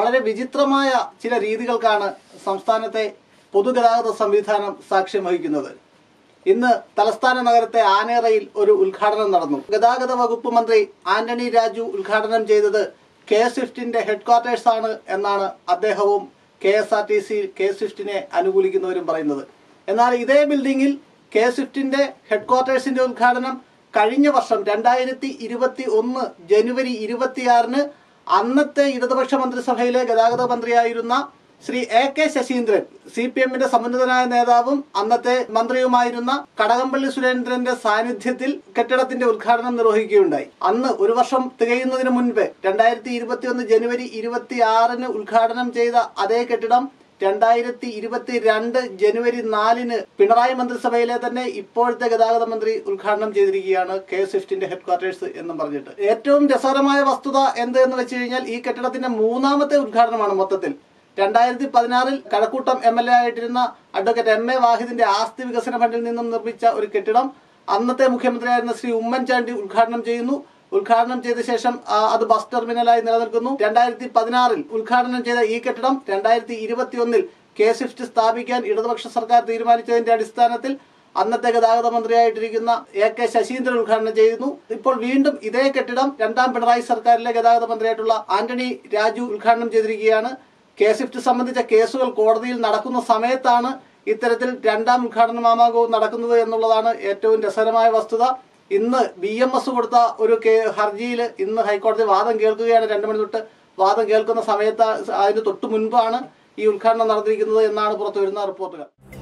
വളരെ വിചിത്രമായ ചില രീതികൾക്കാണ് സംസ്ഥാനത്തെ പൊതുഗതാഗത സംവിധാനം സാക്ഷ്യം വഹിക്കുന്നത് ഇന്ന് തലസ്ഥാന നഗരത്തെ ആനേറയിൽ ഒരു ഉദ്ഘാടനം നടന്നു ഗതാഗത വകുപ്പ് മന്ത്രി ആന്റണി രാജു ഉദ്ഘാടനം ചെയ്തത് കെ സ്വിഫ്റ്റിന്റെ ഹെഡ്ക്വാർട്ടേഴ്സ് ആണ് എന്നാണ് അദ്ദേഹവും K S R T C K സ്വിഫ്റ്റിനെ അനുകൂലിക്കുന്നവരും പറയുന്നത് എന്നാൽ ഇതേ ബിൽഡിംഗിൽ കെ സ്വിഫ്റ്റിന്റെ ഹെഡ്ക്വാർട്ടേഴ്സിന്റെ ഉദ്ഘാടനം കഴിഞ്ഞ വർഷം രണ്ടായിരത്തി ഇരുപത്തി ഒന്ന് ജനുവരി ഇരുപത്തിയാറിന് അന്നത്തെ ഇടതുപക്ഷ മന്ത്രിസഭയിലെ ഗതാഗത മന്ത്രിയായിരുന്ന Shri A K Saseendran C P എമ്മിന്റെ സമുന്നതനായ നേതാവും അന്നത്തെ മന്ത്രിയുമായിരുന്ന കടകംപള്ളി സുരേന്ദ്രന്റെ സാന്നിധ്യത്തിൽ കെട്ടിടത്തിന്റെ ഉദ്ഘാടനം നിർവഹിക്കുകയുണ്ടായി അന്ന് ഒരു വർഷം തികയുന്നതിന് മുൻപ് രണ്ടായിരത്തി ഇരുപത്തിയൊന്ന് ജനുവരി ഇരുപത്തി ആറിന് ഉദ്ഘാടനം ചെയ്ത അതേ കെട്ടിടം രണ്ടായിരത്തി ഇരുപത്തി രണ്ട് ജനുവരി നാലിന് പിണറായി മന്ത്രിസഭയിലെ തന്നെ ഇപ്പോഴത്തെ ഗതാഗത മന്ത്രി ഉദ്ഘാടനം ചെയ്തിരിക്കുകയാണ് കെ സ്വിഫ്റ്റിന്റെ ഹെഡ്ക്വാർട്ടേഴ്സ് എന്നും പറഞ്ഞിട്ട് ഏറ്റവും രസകരമായ വസ്തുത എന്ത് എന്ന് വെച്ച് കഴിഞ്ഞാൽ ഈ കെട്ടിടത്തിന്റെ മൂന്നാമത്തെ ഉദ്ഘാടനമാണ് മൊത്തത്തിൽ രണ്ടായിരത്തി പതിനാറിൽ കഴക്കൂട്ടം എം എൽ എ ആയിട്ടിരുന്ന അഡ്വക്കേറ്റ് എം എ വാഹിദിന്റെ ആസ്തി വികസന ഫണ്ടിൽ നിന്നും നിർമ്മിച്ച ഒരു കെട്ടിടം അന്നത്തെ മുഖ്യമന്ത്രിയായിരുന്ന ശ്രീ ഉമ്മൻചാണ്ടി ഉദ്ഘാടനം ചെയ്യുന്നു ഉദ്ഘാടനം ചെയ്ത ശേഷം ആ, അത് ബസ് ടെർമിനലായി നിലനിൽക്കുന്നു രണ്ടായിരത്തി പതിനാറിൽ ഉദ്ഘാടനം ചെയ്ത ഈ കെട്ടിടം രണ്ടായിരത്തി ഇരുപത്തി ഒന്നിൽ കെ സ്വിഫ്റ്റ് സ്ഥാപിക്കാൻ ഇടതുപക്ഷ സർക്കാർ തീരുമാനിച്ചതിന്റെ അടിസ്ഥാനത്തിൽ അന്നത്തെ ഗതാഗത മന്ത്രിയായിട്ടിരിക്കുന്ന എ കെ ശശീന്ദ്രൻ ഉദ്ഘാടനം ചെയ്യുന്നു ഇപ്പോൾ വീണ്ടും ഇതേ കെട്ടിടം രണ്ടാം പിണറായി സർക്കാരിലെ ഗതാഗത മന്ത്രിയായിട്ടുള്ള ആന്റണി രാജു ഉദ്ഘാടനം ചെയ്തിരിക്കുകയാണ് കെ സ്വിഫ്റ്റ് സംബന്ധിച്ച കേസുകൾ കോടതിയിൽ നടക്കുന്ന സമയത്താണ് ഇത്തരത്തിൽ രണ്ടാം ഉദ്ഘാടന മാമാങ്കവും നടക്കുന്നത് എന്നുള്ളതാണ് ഏറ്റവും രസകരമായ വസ്തുത ഇന്ന് ബി എം എസ് കൊടുത്ത ഒരു കേ- ഹർജിയിൽ ഇന്ന് ഹൈക്കോടതി വാദം കേൾക്കുകയാണ് രണ്ട് മണി തൊട്ട് വാദം കേൾക്കുന്ന സമയത്ത് അതിന് തൊട്ട് മുൻപാണ് ഈ ഉദ്ഘാടനം നടന്നിരിക്കുന്നത് എന്നാണ് പുറത്തു വരുന്ന റിപ്പോർട്ടുകൾ